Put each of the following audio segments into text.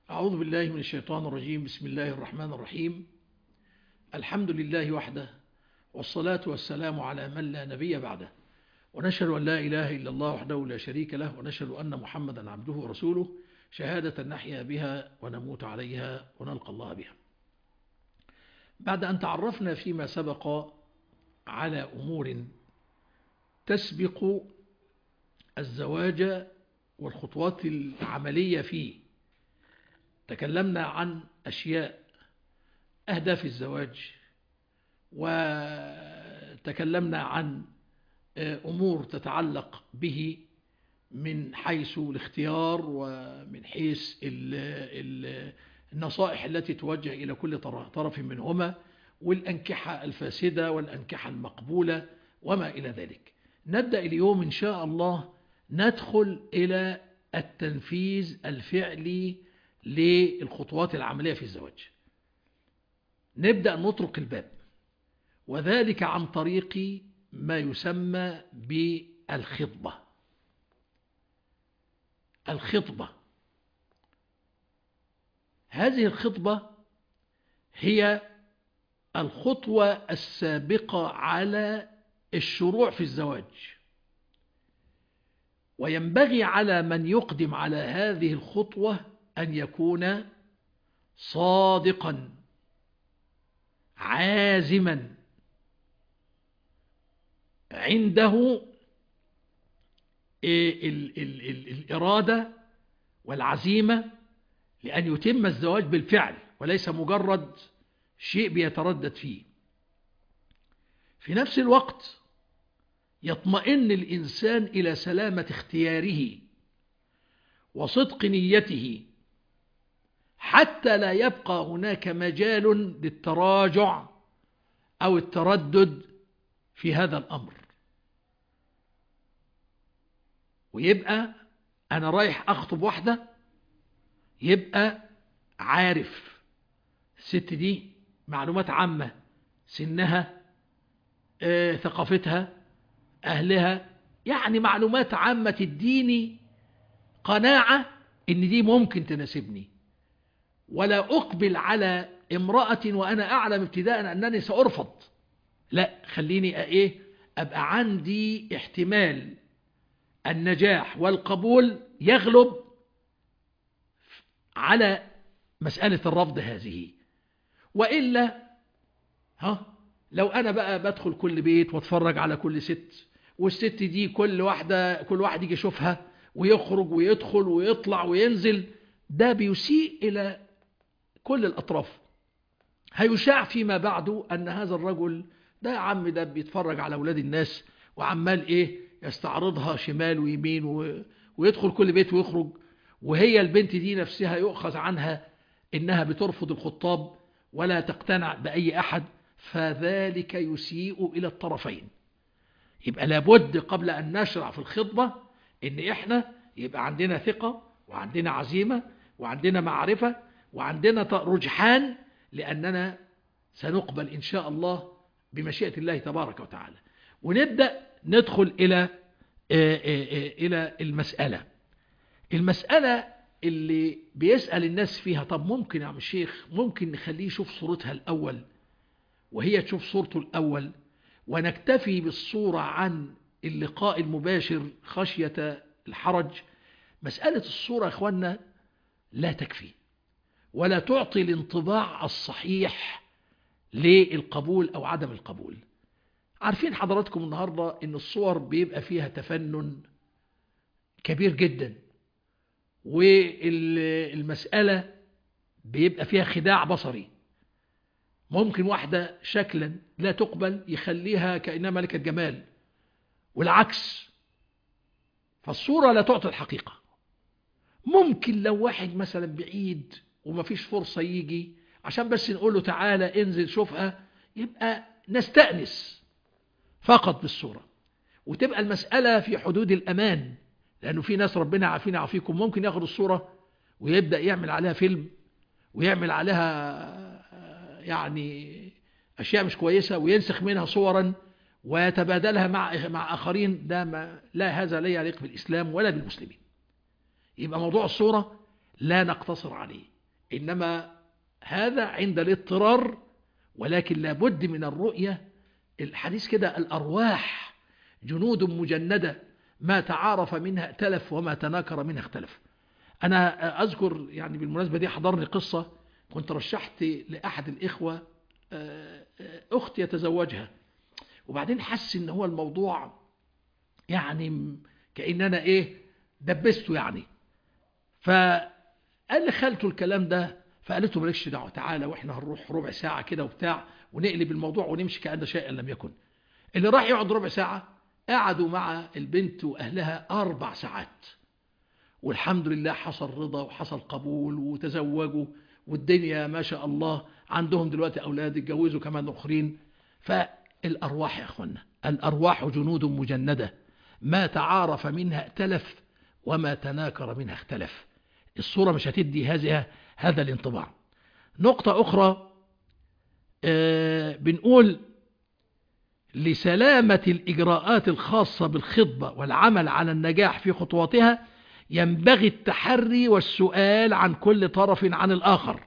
أعوذ بالله من الشيطان الرجيم بسم الله الرحمن الرحيم الحمد لله وحده والصلاة والسلام على من لا نبي بعده ونشهد أن لا إله إلا الله وحده لا شريك له ونشهد أن محمدا عبده ورسوله شهادة نحيا بها ونموت عليها ونلقى الله بها بعد أن تعرفنا فيما سبق على أمور تسبق الزواج والخطوات العملية فيه تكلمنا عن أشياء أهداف الزواج وتكلمنا عن أمور تتعلق به من حيث الاختيار ومن حيث النصائح التي توجه إلى كل طرف منهما والأنكحة الفاسدة والأنكحة المقبولة وما إلى ذلك نبدأ اليوم إن شاء الله ندخل إلى التنفيذ الفعلي للخطوات العملية في الزواج نبدأ نطرق الباب وذلك عن طريق ما يسمى بالخطبة الخطبة هذه الخطبة هي الخطوة السابقة على الشروع في الزواج وينبغي على من يقدم على هذه الخطوة أن يكون صادقا عازما عنده ال ال ال الإرادة والعزيمة لأن يتم الزواج بالفعل وليس مجرد شيء بيتردد فيه في نفس الوقت يطمئن الإنسان إلى سلامة اختياره وصدق نيته حتى لا يبقى هناك مجال للتراجع أو التردد في هذا الأمر ويبقى أنا رايح أخطب واحدة يبقى عارف الست دي معلومات عامة سنها آه، ثقافتها أهلها يعني معلومات عامة تديني قناعة إن دي ممكن تناسبني ولا أقبل على امرأة وأنا أعلم ابتداء أنني سأرفض لا خليني ايه ابقى عندي احتمال النجاح والقبول يغلب على مسألة الرفض هذه وإلا ها لو أنا بقى بدخل كل بيت واتفرج على كل ست والست دي كل واحدة كل واحد يجي يشوفها ويخرج ويدخل ويطلع وينزل ده بيسيء إلى كل الأطراف هيشاع فيما بعد أن هذا الرجل ده يا عم ده بيتفرج على أولاد الناس وعمال إيه يستعرضها شمال ويمين و... ويدخل كل بيت ويخرج وهي البنت دي نفسها يؤخذ عنها إنها بترفض الخطاب ولا تقتنع بأي أحد فذلك يسيء إلى الطرفين يبقى لابد قبل أن نشرع في الخطبة إن إحنا يبقى عندنا ثقة وعندنا عزيمة وعندنا معرفة وعندنا رجحان لأننا سنقبل إن شاء الله بمشيئة الله تبارك وتعالى ونبدأ ندخل إلى إلى المسألة المسألة اللي بيسأل الناس فيها طب ممكن يا عم الشيخ ممكن نخليه يشوف صورتها الأول وهي تشوف صورته الأول ونكتفي بالصورة عن اللقاء المباشر خشية الحرج مسألة الصورة يا أخوانا لا تكفي ولا تعطي الانطباع الصحيح للقبول أو عدم القبول عارفين حضراتكم النهاردة ان الصور بيبقى فيها تفنن كبير جدا والمسألة بيبقى فيها خداع بصري ممكن واحدة شكلا لا تقبل يخليها كأنها ملكة جمال والعكس فالصورة لا تعطي الحقيقة ممكن لو واحد مثلا بعيد ومفيش فرصة يجي عشان بس نقول له تعالى انزل شوفها يبقى نستأنس فقط بالصورة وتبقى المسألة في حدود الأمان لأنه في ناس ربنا عافينا عافيكم ممكن ياخد الصورة ويبدأ يعمل عليها فيلم ويعمل عليها يعني أشياء مش كويسة وينسخ منها صورا ويتبادلها مع مع آخرين ده ما لا هذا لا يليق بالإسلام ولا بالمسلمين يبقى موضوع الصورة لا نقتصر عليه إنما هذا عند الاضطرار ولكن لابد من الرؤية الحديث كده الأرواح جنود مجندة ما تعارف منها ائتلف وما تناكر منها اختلف أنا أذكر يعني بالمناسبة دي حضرني قصة كنت رشحت لأحد الإخوة أخت يتزوجها وبعدين حس إن هو الموضوع يعني كأن أنا إيه دبسته يعني فقال لي خالته الكلام ده فقالت له مالكش دعوه تعالى واحنا هنروح ربع ساعة كده وبتاع ونقلب الموضوع ونمشي كأن شيئا لم يكن اللي راح يقعد ربع ساعة قعدوا مع البنت وأهلها أربع ساعات والحمد لله حصل رضا وحصل قبول وتزوجوا والدنيا ما شاء الله عندهم دلوقتي أولاد اتجوزوا كمان أخرين فالأرواح يا أخوانا الأرواح جنود مجندة ما تعارف منها ائتلف وما تناكر منها اختلف الصورة مش هتدي هذه هذا الانطباع نقطة أخرى آه بنقول لسلامة الإجراءات الخاصة بالخطبة والعمل على النجاح في خطواتها ينبغي التحري والسؤال عن كل طرف عن الآخر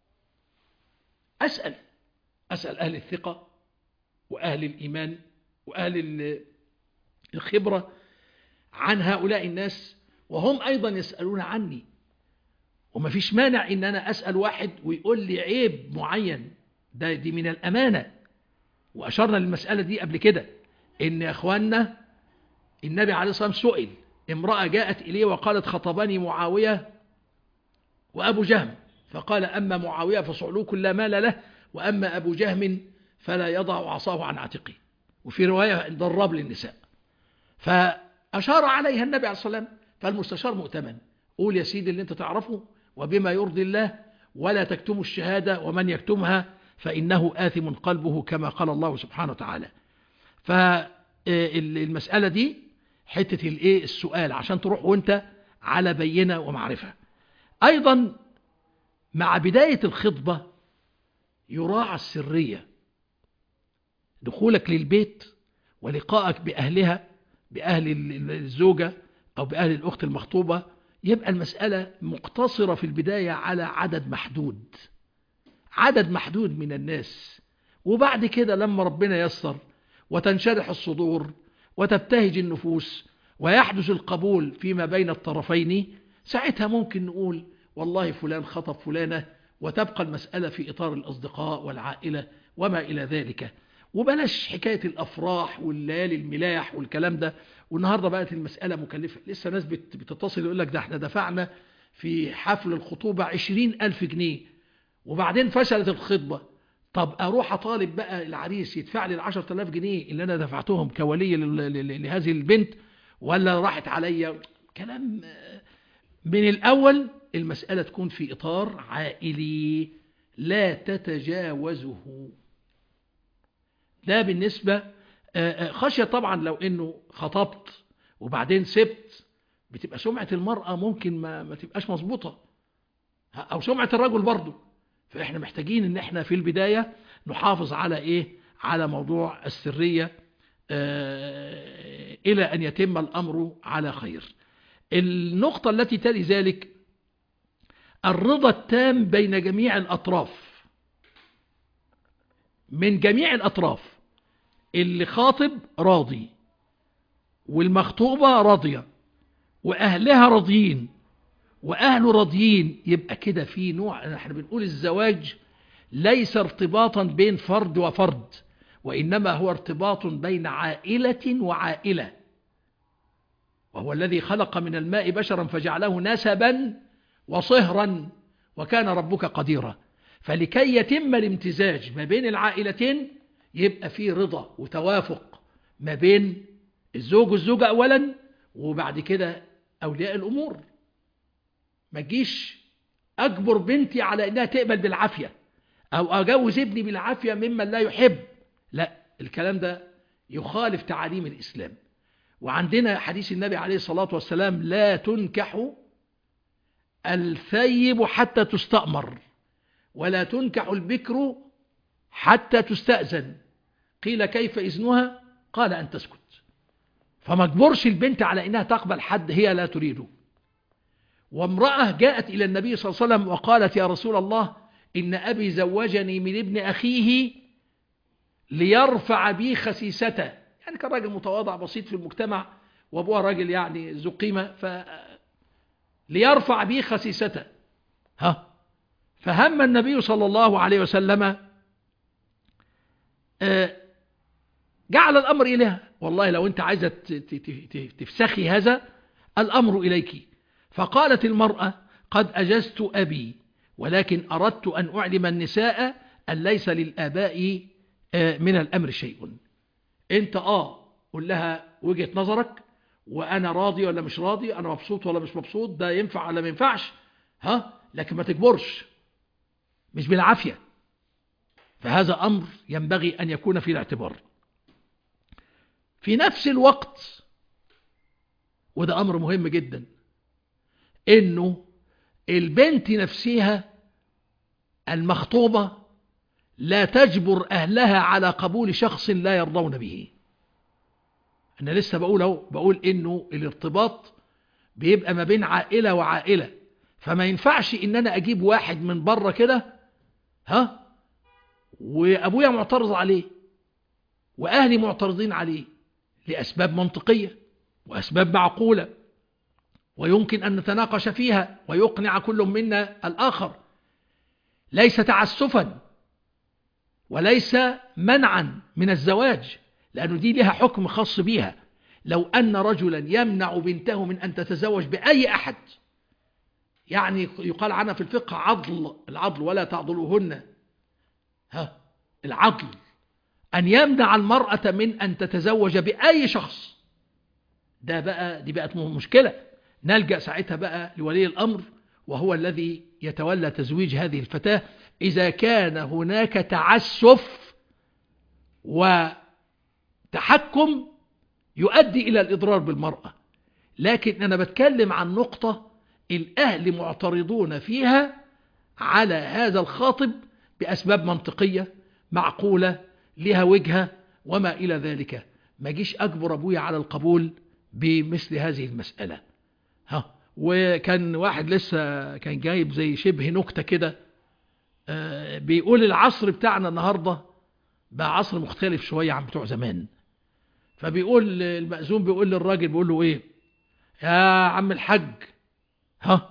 أسأل أسأل أهل الثقة وأهل الإيمان وأهل الخبرة عن هؤلاء الناس وهم أيضا يسألون عني وما فيش مانع ان انا اسأل واحد ويقول لي عيب معين ده دي من الامانة واشرنا للمسألة دي قبل كده ان يا اخواننا النبي عليه الصلاة والسلام سئل امرأة جاءت اليه وقالت خطبني معاوية وابو جهم فقال اما معاوية فصعلوك لا مال له واما ابو جهم فلا يضع عصاه عن عاتقه وفي رواية ضرب للنساء فاشار عليها النبي عليه الصلاة والسلام فالمستشار مؤتمن قول يا سيدي اللي انت تعرفه وبما يرضي الله ولا تكتموا الشهادة ومن يكتمها فإنه آثم قلبه كما قال الله سبحانه وتعالى فالمسألة دي حتة الايه السؤال عشان تروح وانت على بينة ومعرفة أيضا مع بداية الخطبة يراعى السرية دخولك للبيت ولقائك بأهلها بأهل الزوجة أو بأهل الأخت المخطوبة يبقى المسألة مقتصرة في البداية على عدد محدود عدد محدود من الناس وبعد كده لما ربنا يسر وتنشرح الصدور وتبتهج النفوس ويحدث القبول فيما بين الطرفين ساعتها ممكن نقول والله فلان خطب فلانة وتبقى المسألة في إطار الأصدقاء والعائلة وما إلى ذلك وبلاش حكاية الأفراح والليالي الملاح والكلام ده والنهاردة بقت المسألة مكلفة لسه ناس بتتصل يقول لك ده احنا دفعنا في حفل الخطوبة عشرين ألف جنيه وبعدين فشلت الخطبة طب أروح أطالب بقى العريس يدفع لي العشر تلاف جنيه اللي أنا دفعتهم كولي لهذه البنت ولا راحت عليا كلام من الأول المسألة تكون في إطار عائلي لا تتجاوزه ده بالنسبة خشية طبعا لو انه خطبت وبعدين سبت بتبقى سمعة المرأة ممكن ما, ما تبقاش مظبوطة او سمعة الرجل برضه فاحنا محتاجين ان احنا في البداية نحافظ على ايه على موضوع السرية اه الى ان يتم الامر على خير النقطة التي تلي ذلك الرضا التام بين جميع الاطراف من جميع الاطراف اللي خاطب راضي والمخطوبة راضية وأهلها راضيين وأهله راضيين يبقى كده في نوع احنا بنقول الزواج ليس ارتباطا بين فرد وفرد وإنما هو ارتباط بين عائلة وعائلة وهو الذي خلق من الماء بشرا فجعله نسبا وصهرا وكان ربك قديرا فلكي يتم الامتزاج ما بين العائلتين يبقى فيه رضا وتوافق ما بين الزوج والزوجة أولا وبعد كده أولياء الأمور ما تجيش أجبر بنتي على أنها تقبل بالعافية أو أجوز ابني بالعافية ممن لا يحب لا الكلام ده يخالف تعاليم الإسلام وعندنا حديث النبي عليه الصلاة والسلام لا تنكح الثيب حتى تستأمر ولا تنكح البكر حتى تستأذن قيل كيف إذنها قال أن تسكت فما اجبرش البنت على إنها تقبل حد هي لا تريده وامرأة جاءت إلى النبي صلى الله عليه وسلم وقالت يا رسول الله إن أبي زوجني من ابن أخيه ليرفع بي خسيسته يعني كان راجل متواضع بسيط في المجتمع وابوها راجل يعني ذو قيمة ف ليرفع بي خسيسته ها فهم النبي صلى الله عليه وسلم جعل الأمر إليها والله لو أنت عايزة تفسخي هذا الأمر إليك فقالت المرأة قد أجزت أبي ولكن أردت أن أعلم النساء أن ليس للآباء من الأمر شيء أنت آه قل لها وجهة نظرك وأنا راضي ولا مش راضي أنا مبسوط ولا مش مبسوط ده ينفع ولا ما ينفعش ها لكن ما تكبرش مش بالعافية فهذا أمر ينبغي أن يكون في الاعتبار في نفس الوقت وده أمر مهم جدا إنه البنت نفسها المخطوبة لا تجبر أهلها على قبول شخص لا يرضون به أنا لسه بقول أهو بقول إنه الارتباط بيبقى ما بين عائلة وعائلة فما ينفعش إن أنا أجيب واحد من بره كده ها وأبويا معترض عليه وأهلي معترضين عليه لأسباب منطقية وأسباب معقولة ويمكن أن نتناقش فيها ويقنع كل منا الآخر ليس تعسفا وليس منعا من الزواج لأنه دي لها حكم خاص بيها لو أن رجلا يمنع بنته من أن تتزوج بأي أحد يعني يقال عنها في الفقه عضل العضل ولا تعضلوهن ها العضل أن يمنع المرأة من أن تتزوج بأي شخص ده بقى دي بقت مشكلة نلجأ ساعتها بقى لولي الأمر وهو الذي يتولى تزويج هذه الفتاة إذا كان هناك تعسف وتحكم يؤدي إلى الإضرار بالمرأة لكن أنا بتكلم عن نقطة الأهل معترضون فيها على هذا الخاطب بأسباب منطقية معقولة لها وجهة وما إلى ذلك ما جيش أكبر أبويا على القبول بمثل هذه المسألة ها وكان واحد لسه كان جايب زي شبه نكتة كده آه بيقول العصر بتاعنا النهاردة بقى عصر مختلف شوية عن بتوع زمان فبيقول المأذون بيقول للراجل بيقول له ايه يا عم الحاج ها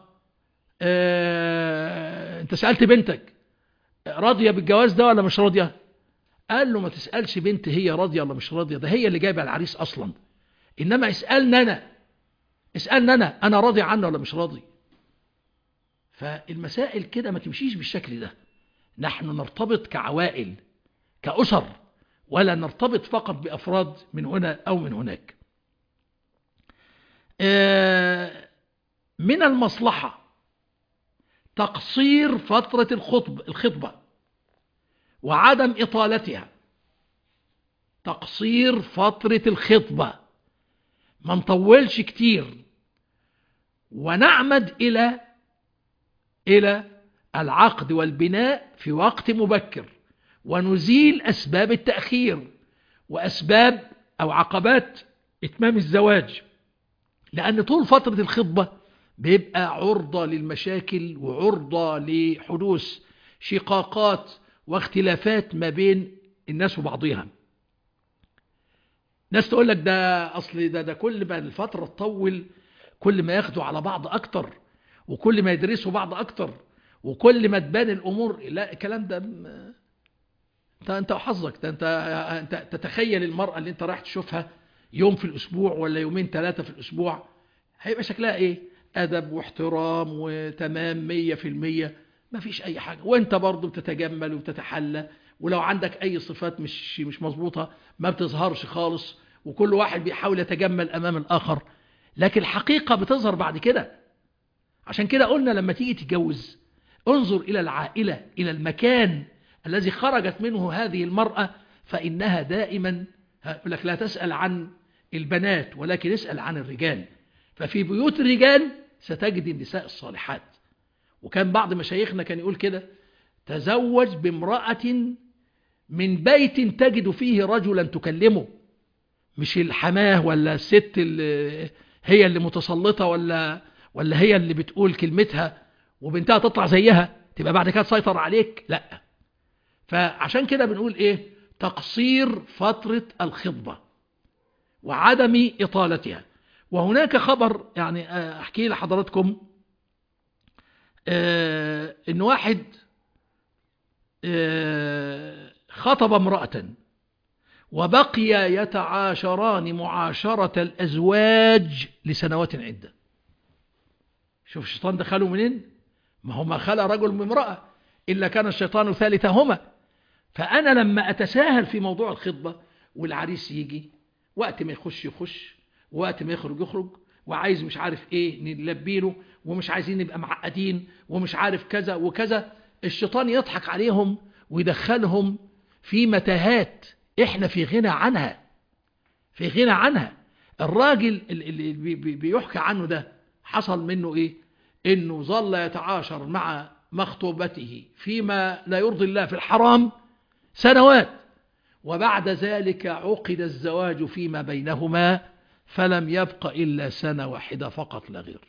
اه انت سألت بنتك راضية بالجواز ده ولا مش راضية قال له ما تسألش بنت هي راضية ولا مش راضية ده هي اللي جايبة العريس أصلا إنما اسألنا أنا اسألنا أنا أنا راضي عنه ولا مش راضي فالمسائل كده ما تمشيش بالشكل ده نحن نرتبط كعوائل كأسر ولا نرتبط فقط بأفراد من هنا أو من هناك من المصلحة تقصير فترة الخطب الخطبة وعدم إطالتها تقصير فترة الخطبة ما نطولش كتير ونعمد إلى إلى العقد والبناء في وقت مبكر ونزيل أسباب التأخير وأسباب أو عقبات إتمام الزواج لأن طول فترة الخطبة بيبقى عرضة للمشاكل وعرضة لحدوث شقاقات واختلافات ما بين الناس وبعضها ناس تقول لك ده أصل ده, ده كل ما الفترة تطول كل ما ياخدوا على بعض أكتر وكل ما يدرسوا بعض أكتر وكل ما تبان الأمور لا الكلام ده انت انت وحظك انت انت تتخيل المرأة اللي انت رايح تشوفها يوم في الأسبوع ولا يومين ثلاثة في الأسبوع هيبقى شكلها ايه أدب واحترام وتمام مية في المية ما فيش أي حاجة وانت برضو بتتجمل وبتتحلى ولو عندك أي صفات مش مش مظبوطة ما بتظهرش خالص وكل واحد بيحاول يتجمل أمام الآخر لكن الحقيقة بتظهر بعد كده عشان كده قلنا لما تيجي تتجوز انظر إلى العائلة إلى المكان الذي خرجت منه هذه المرأة فإنها دائما يقول لك لا تسأل عن البنات ولكن اسأل عن الرجال ففي بيوت الرجال ستجد النساء الصالحات وكان بعض مشايخنا كان يقول كده تزوج بامرأة من بيت تجد فيه رجلا تكلمه مش الحماه ولا الست اللي هي اللي متسلطة ولا ولا هي اللي بتقول كلمتها وبنتها تطلع زيها تبقى بعد كده تسيطر عليك لا فعشان كده بنقول ايه تقصير فترة الخطبة وعدم إطالتها وهناك خبر يعني أحكي لحضراتكم آه إن واحد آه خطب امرأة وبقي يتعاشران معاشرة الأزواج لسنوات عدة شوف الشيطان دخله منين ما هو ما خلق رجل من امرأة إلا كان الشيطان ثالثهما فأنا لما أتساهل في موضوع الخطبة والعريس يجي وقت ما يخش يخش وقت ما يخرج يخرج وعايز مش عارف ايه نلبيله ومش عايزين نبقى معقدين ومش عارف كذا وكذا الشيطان يضحك عليهم ويدخلهم في متاهات احنا في غنى عنها في غنى عنها الراجل اللي بيحكى عنه ده حصل منه ايه انه ظل يتعاشر مع مخطوبته فيما لا يرضي الله في الحرام سنوات وبعد ذلك عقد الزواج فيما بينهما فلم يبق إلا سنة واحدة فقط لا غير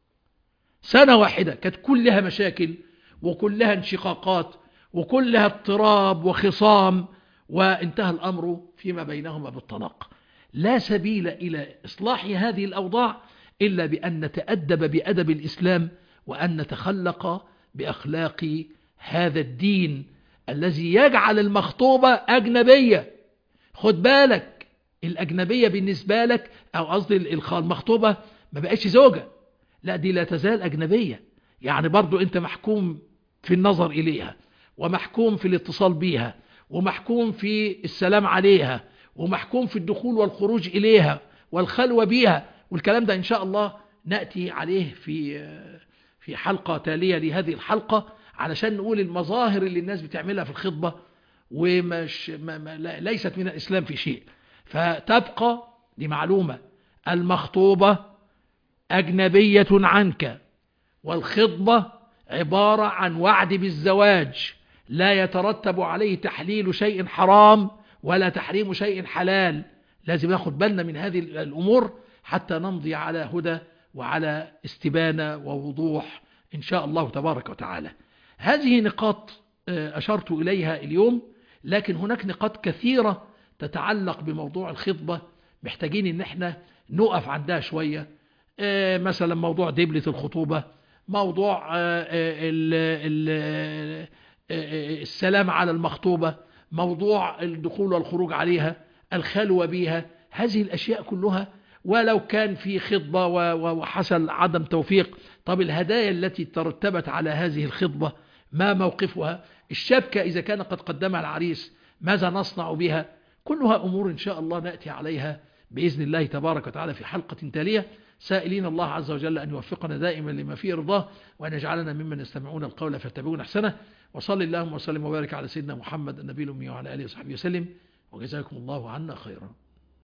سنة واحدة كانت كلها مشاكل وكلها انشقاقات وكلها اضطراب وخصام وانتهى الأمر فيما بينهما بالطلاق لا سبيل إلى إصلاح هذه الأوضاع إلا بأن نتأدب بأدب الإسلام وأن نتخلق بأخلاق هذا الدين الذي يجعل المخطوبة أجنبية خد بالك الأجنبية بالنسبة لك أو قصدي المخطوبة ما بقتش زوجة لا دي لا تزال أجنبية يعني برضو أنت محكوم في النظر إليها ومحكوم في الاتصال بيها ومحكوم في السلام عليها ومحكوم في الدخول والخروج إليها والخلوة بيها والكلام ده إن شاء الله نأتي عليه في في حلقة تالية لهذه الحلقة علشان نقول المظاهر اللي الناس بتعملها في الخطبة ومش ما ما ليست من الإسلام في شيء فتبقى دي معلومة المخطوبة أجنبية عنك والخطبة عبارة عن وعد بالزواج لا يترتب عليه تحليل شيء حرام ولا تحريم شيء حلال لازم ناخد بالنا من هذه الأمور حتى نمضي على هدى وعلى استبانة ووضوح إن شاء الله تبارك وتعالى هذه نقاط أشرت إليها اليوم لكن هناك نقاط كثيرة تتعلق بموضوع الخطبة محتاجين ان احنا نقف عندها شوية مثلا موضوع دبلة الخطوبة موضوع السلام على المخطوبة موضوع الدخول والخروج عليها الخلوة بها هذه الأشياء كلها ولو كان في خطبة وحصل عدم توفيق طب الهدايا التي ترتبت على هذه الخطبة ما موقفها الشبكة إذا كان قد قدمها العريس ماذا نصنع بها كلها أمور إن شاء الله نأتي عليها بإذن الله تبارك وتعالى في حلقة تالية سائلين الله عز وجل أن يوفقنا دائما لما فيه رضاه وأن يجعلنا ممن يستمعون القول فيتبعون أحسنه وصل اللهم وسلم وبارك على سيدنا محمد النبي الأمي وعلى آله وصحبه وسلم وجزاكم الله عنا خيرا